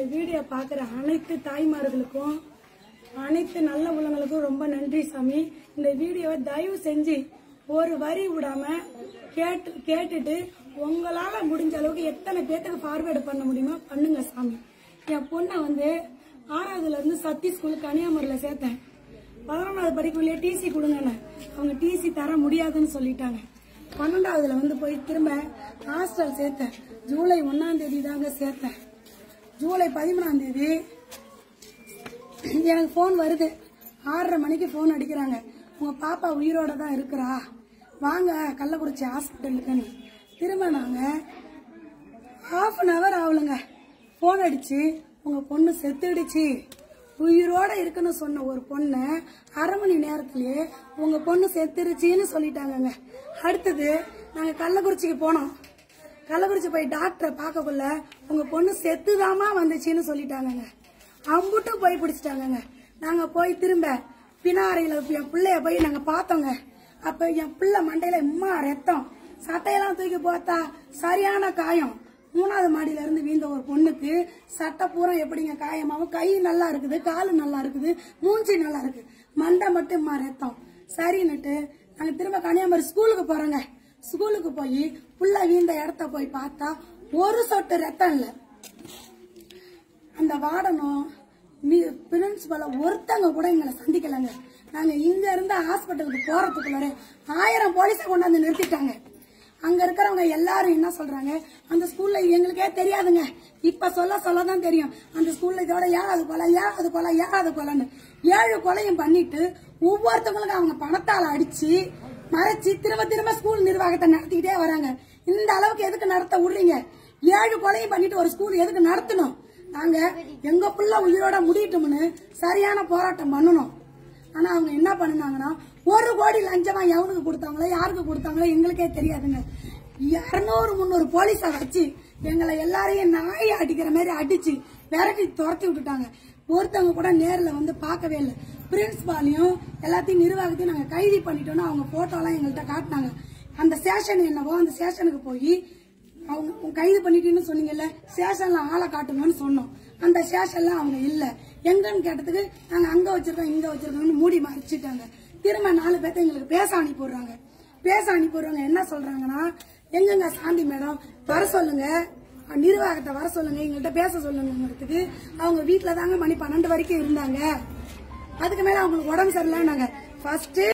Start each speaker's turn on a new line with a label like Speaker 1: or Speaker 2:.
Speaker 1: video பார்க்குற அனைத்து தாய்மார்களுக்கும் அனைத்து நல்ல உள்ளங்களுக்கும் ரொம்ப நன்றி சாமி இந்த வீடியோவை தயவு செஞ்சு ஒரு வரி விடாம கேட்டு கேட்டுட்டு உங்களால முடிஞ்ச அளவுக்கு எத்தனை பேத்துக்கு ஃபார்வேர்டு பண்ண முடியுமோ பண்ணுங்க சாமி என் பொண்ணை வந்து ஆறாவதுல இருந்து சத்தி ஸ்கூல் கன்னியாகுமரியில சேர்த்தேன் பதினொன்றாவது படிக்கக்குள்ளே டிசி கொடுங்கன்னு அவங்க டிசி தர முடியாதுன்னு சொல்லிட்டாங்க பன்னெண்டாவதுல வந்து போய் திரும்ப ஹாஸ்டல் சேர்த்தேன் ஜூலை ஒன்னாம் தேதி தாங்க சேர்த்தேன் ஜூலை பதிமூணாம் தேதி எனக்கு ஃபோன் வருது ஆறரை மணிக்கு ஃபோன் அடிக்கிறாங்க உங்க பாப்பா உயிரோட தான் இருக்கிறா வாங்க கள்ளக்குறிச்சி ஹாஸ்பிட்டலுக்குன்னு திரும்ப நாங்க ஹாஃப் அன் ஹவர் ஆகலுங்க ஃபோன் அடிச்சு உங்க பொண்ணு செத்துடுச்சு உயிரோட இருக்குன்னு சொன்ன ஒரு பொண்ணை அரை மணி நேரத்திலேயே உங்க பொண்ணு செத்துருச்சின்னு சொல்லிட்டாங்கங்க அடுத்தது நாங்க கள்ளக்குறிச்சிக்கு போனோம் கள்ளக்குறிச்சி போய் டாக்டரை பார்க்கக்குள்ள உங்க பொண்ணு செத்துதாமா வந்துச்சுன்னு சொல்லிட்டாங்கங்க அம்புட்டும் போய் பிடிச்சிட்டாங்கங்க நாங்க போய் திரும்ப பினாரையில என் பிள்ளைய போய் நாங்க பார்த்தோங்க அப்ப என் பிள்ளை மண்டையில இம்மா ரத்தம் சட்டையெல்லாம் தூக்கி பார்த்தா சரியான காயம் மூணாவது மாடியில இருந்து வீழ்ந்த ஒரு பொண்ணுக்கு சட்டை பூரா எப்படிங்க காயமாவும் கை நல்லா இருக்குது காலு நல்லா இருக்குது மூஞ்சி நல்லா இருக்கு மண்டை மட்டும் இம்மா ரத்தம் சரின்னுட்டு நாங்க திரும்ப கன்னியாகுமரி ஸ்கூலுக்கு போறோங்க ஸ்கூலுக்கு போய் புள்ள வீழ்ந்த இடத்த போய் பார்த்தா ஒரு சொட்டு ரத்தம் இல்லை அந்த வார்டனும் பிரின்சிபல ஒருத்தங்க கூட எங்களை சந்திக்கலங்க நாங்க இங்க இருந்து ஹாஸ்பிட்டலுக்கு போறதுக்குள்ளார ஆயிரம் போலீஸை கொண்டாந்து நிறுத்திட்டாங்க அங்க இருக்கிறவங்க எல்லாரும் என்ன சொல்றாங்க அந்த ஸ்கூல்ல எங்களுக்கே தெரியாதுங்க இப்ப சொல்ல சொல்லதான் தெரியும் அந்த ஸ்கூல்ல இதோட ஏழாவது கொலை ஏழாவது கொலை ஏழாவது கொலைன்னு ஏழு கொலையும் பண்ணிட்டு ஒவ்வொருத்தவங்களுக்கும் அவங்க பணத்தால அடிச்சு மறைச்சு திரும்ப திரும்ப ஸ்கூல் நிர்வாகத்தை நடத்திக்கிட்டே வராங்க இந்த அளவுக்கு எதுக்கு நடத்த விடுறீங்க ஏழு கொலையும் பண்ணிட்டு ஒரு ஸ்கூல் எதுக்கு நடத்தணும் நாங்க எங்க புள்ள உயிரோட முடியட்டும்னு சரியான போராட்டம் பண்ணணும் ஆனா அவங்க என்ன பண்ணுனாங்கன்னா ஒரு கோடி லஞ்சமா எவனுக்கு கொடுத்தாங்களோ யாருக்கு கொடுத்தாங்களோ எங்களுக்கே தெரியாதுங்க இருநூறு முந்நூறு போலீஸை வச்சு எங்களை எல்லாரையும் நாய் அடிக்கிற மாதிரி அடிச்சு விரட்டி துரத்தி விட்டுட்டாங்க ஒருத்தவங்க கூட நேர்ல வந்து பார்க்கவே இல்லை பிரின்சிபாலையும் எல்லாத்தையும் நிர்வாகத்தையும் நாங்க கைது பண்ணிட்டோம்னு அவங்க போட்டோ எல்லாம் எங்கள்கிட்ட காட்டினாங்க அந்த ஸ்டேஷன் என்னவோ அந்த ஸ்டேஷனுக்கு போய் அவங்க உங்க கைது பண்ணிட்டீங்கன்னு சொன்னீங்கல்ல ஸ்டேஷன்ல ஆளை காட்டுங்கன்னு சொன்னோம் அந்த ஸ்டேஷன்ல அவங்க இல்ல எங்கன்னு கேட்டதுக்கு நாங்க அங்க வச்சிருக்கோம் இங்க வச்சிருக்கோம்னு மூடி மறைச்சிட்டாங்க திரும்ப நாலு பேர்த்த எங்களுக்கு பேச அனுப்பிடுறாங்க பேச அனுப்பிடுறாங்க என்ன சொல்றாங்கன்னா எங்கங்க சாந்தி மேடம் வர சொல்லுங்க நிர்வாகத்தை வர சொல்லுங்க எங்கள்கிட்ட பேச சொல்லுங்கிறதுக்கு அவங்க வீட்டுல தாங்க மணி பன்னெண்டு வரைக்கும் இருந்தாங்க அதுக்கு மேல அவங்களுக்கு உடம்பு சரியில்லைன்னாங்க ஃபர்ஸ்ட்